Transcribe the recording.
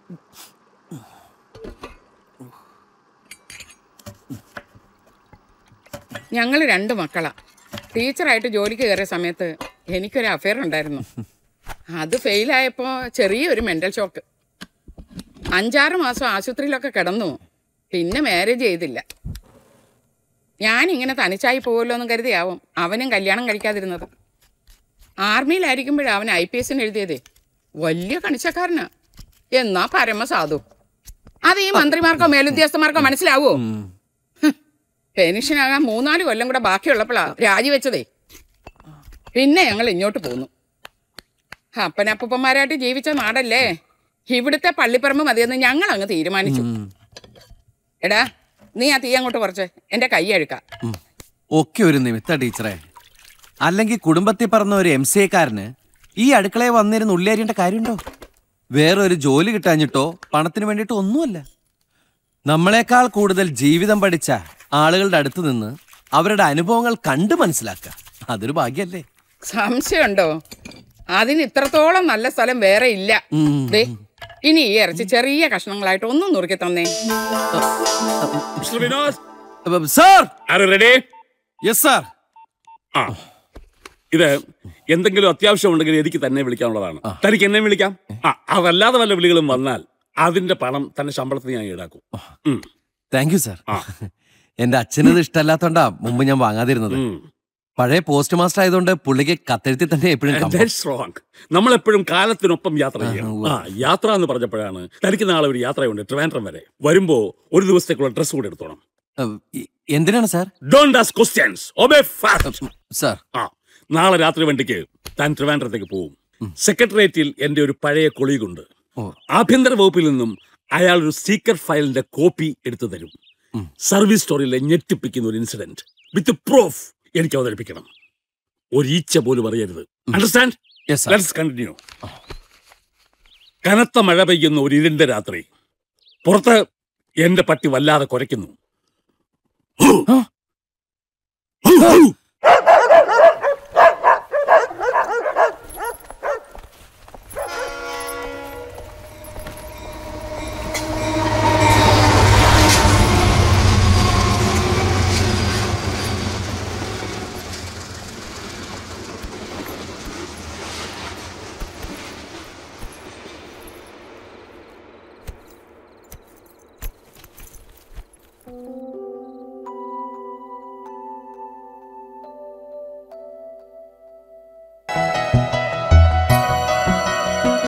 ഞങ്ങൾ രണ്ട് മക്കളാ ടീച്ചറായിട്ട് ജോലിക്ക് കയറിയ സമയത്ത് എനിക്കൊരു അഫയർ ഉണ്ടായിരുന്നു അത് ഫെയിലായപ്പോൾ ചെറിയൊരു മെൻ്റൽ ഷോക്ക് അഞ്ചാറ് മാസം ആശുപത്രിയിലൊക്കെ കിടന്നു പിന്നെ മാരേജ് ചെയ്തില്ല ഞാനിങ്ങനെ തനിച്ചായി പോകുമല്ലോ എന്ന് കരുതിയാവും അവനും കല്യാണം കഴിക്കാതിരുന്നത് ആർമിയിലായിരിക്കുമ്പോഴാണ് അവൻ ഐ പി എസിന് എഴുതിയതേ വലിയ കണിച്ചക്കാരനാ എന്നാ പരമസാധു അത് ഈ മന്ത്രിമാർക്കോ മേലുദ്യോഗസ്ഥന്മാർക്കോ മനസ്സിലാവോ പെൻഷനാകാൻ മൂന്നാല് കൊല്ലം കൂടെ ബാക്കിയുള്ളപ്പോഴാ രാജിവെച്ചതേ പിന്നെ ഞങ്ങൾ ഇങ്ങോട്ട് പോന്നു അപ്പനപ്പൂപ്പന്മാരായിട്ട് ജീവിച്ച നാടല്ലേ ഇവിടുത്തെ പള്ളിപ്പറമ്പ് മതിയെന്ന് ഞങ്ങൾ അങ്ങ് തീരുമാനിച്ചു എടാ നീ ആ തീ അങ്ങോട്ട് കുറച്ച് എന്റെ കൈ അഴുക്ക ഉം. ഒക്കെ ഒരു നിമിത്ത ടീച്ചറെ അല്ലെങ്കിൽ കുടുംബത്തിൽ പറഞ്ഞ ഒരു എം സി എക്കാരന് ഈ അടുക്കളയിൽ വന്നിരുന്ന് ഉള്ളിയരിയേണ്ട കാര്യമുണ്ടോ വേറെ ഒരു ജോലി കിട്ടാഞ്ഞിട്ടോ പണത്തിന് വേണ്ടിയിട്ടോ ഒന്നുമല്ല നമ്മളെക്കാൾ കൂടുതൽ ജീവിതം പഠിച്ച ആളുകളുടെ അടുത്ത് നിന്ന് അവരുടെ അനുഭവങ്ങൾ കണ്ടു മനസ്സിലാക്കുക അതൊരു ഭാഗ്യല്ലേ സംശയമുണ്ടോ അതിന് ഇത്രത്തോളം നല്ല സ്ഥലം വേറെ ഇല്ല ഉം. ദേ ഇനി ഈ ഇറച്ചി ചെറിയ കഷ്ണങ്ങളായിട്ട് ഒന്നും നുറുക്കി തന്നേ mister Vinod sir are ready yes sir ആ ഇത് എന്തെങ്കിലും അത്യാവശ്യം ഉണ്ടെങ്കിൽ എനിക്ക് തന്നെ വിളിക്കാനുള്ളതാണ് തനിക്ക് എന്നെ വിളിക്കാം ആ അതല്ലാതെ വല്ല വിളികളും വന്നാൽ അതിന്റെ പണം തന്നെ ശമ്പളത്തിന് ഞാൻ ഈടാക്കും ഉം, താങ്ക് യു സാർ ആ. എന്റെ അച്ഛനത് ഇഷ്ടമല്ലാത്തോണ്ടാ മുമ്പ് ഞാൻ വാങ്ങാതിരുന്നത് ഉം. പഴയ പോസ്റ്റ് മാസ്റ്റർ ആയതുകൊണ്ട് പുള്ളിക്ക് കത്തെഴുത്തി തന്നെ എപ്പോഴും കമ്പം. That's wrong. നമ്മളെപ്പോഴും കാലത്തിനൊപ്പം യാത്ര ചെയ്യണം ഉവ്വ്. ആ യാത്ര എന്ന് പറഞ്ഞപ്പോഴാണ് തനിക്ക് നാളെ ഒരു യാത്രയുണ്ട് ട്രിവാൻഡ്രം വരെ വരുമ്പോ ഒരു ദിവസത്തേക്കുള്ള ഡ്രസ് കൂടെ എടുത്തോണം ഏഹ്, ഇ- എന്തിനാണ് sir don't ask questions obey fast sir ആ നാളെ രാത്രി വണ്ടിക്ക് താൻ ട്രിവാൻഡ്രത്തേക്ക് പോവും സെക്രട്ടേറിയറ്റിൽ എന്റെ ഒരു പഴയ കൊളീഗുണ്ട് ഓ. ആഭ്യന്തര വകുപ്പിൽ നിന്നും അയാൾ ഒരു സീക്രട്ട് ഫയലിന്റെ കോപ്പി എടുത്തു തരും ഉം. സർവീസ് സ്റ്റോറിയിലെ ഞെട്ടിപ്പിക്കുന്ന ഒരു ഇൻസിഡന്റ് വിത്ത് പ്രൂഫ് എനിക്ക് അവതരിപ്പിക്കണം ഒരു ഈച്ച പോലും അറിയരുത് understand yes sir let's continue കനത്ത മഴ പെയ്യുന്ന ഒരു ഇരുണ്ട രാത്രി പുറത്ത് എന്റെ പട്ടി വല്ലാതെ കുരയ്ക്കുന്നു ആ.